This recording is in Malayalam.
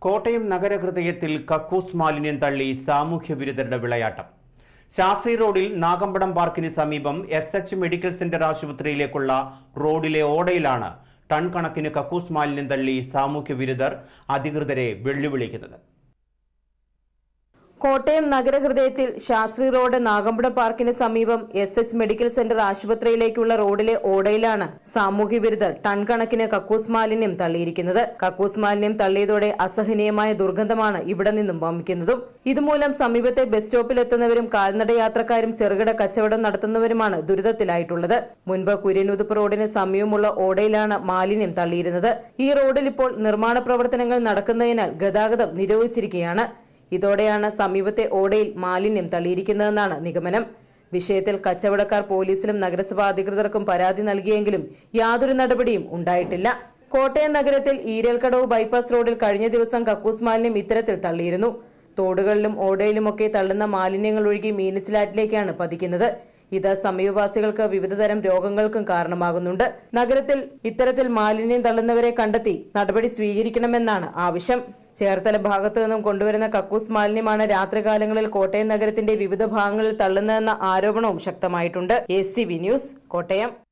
കോട്ടയം നഗരഹൃദയത്തിൽ കക്കൂസ് മാലിന്യം തള്ളി സാമൂഹ്യ വിരുദ്ധരുടെ വിളയാട്ടം ശാസ്ത്രി റോഡിൽ നാഗമ്പടം പാർക്കിന് സമീപം എസ് എച്ച് മെഡിക്കൽ സെന്റർ ആശുപത്രിയിലേക്കുള്ള റോഡിലെ ഓടയിലാണ് ടൺ കണക്കിന് കക്കൂസ് മാലിന്യം തള്ളി സാമൂഹ്യ വിരുദ്ധർ അധികൃതരെ വെല്ലുവിളിക്കുന്നത് കോട്ടയം നഗരഹൃദയത്തിൽ ശാസ്ത്രി റോഡ് നാഗമ്പടം പാർക്കിന് സമീപം എസ് എച്ച് മെഡിക്കൽ സെന്റർ ആശുപത്രിയിലേക്കുള്ള റോഡിലെ ഓടയിലാണ് സാമൂഹ്യ വിരുദ്ധർ ടൺ കണക്കിന് കക്കൂസ് മാലിന്യം തള്ളിയിരിക്കുന്നത് കക്കൂസ് മാലിന്യം തള്ളിയതോടെ അസഹനീയമായ ദുർഗന്ധമാണ് ഇവിടെ നിന്നും വമിക്കുന്നതും ഇതുമൂലം സമീപത്തെ ബസ് സ്റ്റോപ്പിലെത്തുന്നവരും കാൽനട യാത്രക്കാരും ചെറുകിട കച്ചവടം നടത്തുന്നവരുമാണ് ദുരിതത്തിലായിട്ടുള്ളത് മുൻപ് കുര്യനുതുപ്പ് റോഡിന് സമീപമുള്ള ഓടയിലാണ് മാലിന്യം തള്ളിയിരുന്നത് ഈ റോഡിൽ ഇപ്പോൾ നിർമ്മാണ പ്രവർത്തനങ്ങൾ നടക്കുന്നതിനാൽ ഗതാഗതം നിരോധിച്ചിരിക്കുകയാണ് ഇതോടെയാണ് സമീപത്തെ ഓടയിൽ മാലിന്യം തള്ളിയിരിക്കുന്നതെന്നാണ് നിഗമനം വിഷയത്തിൽ കച്ചവടക്കാർ പോലീസിലും നഗരസഭാ അധികൃതർക്കും പരാതി നൽകിയെങ്കിലും യാതൊരു നടപടിയും ഉണ്ടായിട്ടില്ല കോട്ടയം നഗരത്തിൽ ഈരൽക്കടവ് ബൈപ്പാസ് റോഡിൽ കഴിഞ്ഞ ദിവസം കക്കൂസ് മാലിന്യം ഇത്തരത്തിൽ തള്ളിയിരുന്നു തോടുകളിലും ഓടയിലുമൊക്കെ തള്ളുന്ന മാലിന്യങ്ങൾ ഒഴുകി മീനച്ചിലാറ്റിലേക്കാണ് പതിക്കുന്നത് ഇത് സമീപവാസികൾക്ക് വിവിധതരം രോഗങ്ങൾക്കും കാരണമാകുന്നുണ്ട് നഗരത്തിൽ ഇത്തരത്തിൽ മാലിന്യം തള്ളുന്നവരെ കണ്ടെത്തി നടപടി സ്വീകരിക്കണമെന്നാണ് ആവശ്യം ചേർത്തല ഭാഗത്തു നിന്നും കൊണ്ടുവരുന്ന കക്കൂസ് മാലിന്യമാണ് രാത്രികാലങ്ങളിൽ കോട്ടയം നഗരത്തിന്റെ വിവിധ ഭാഗങ്ങളിൽ തള്ളുന്നതെന്ന ആരോപണവും ശക്തമായിട്ടുണ്ട് എസ് ന്യൂസ് കോട്ടയം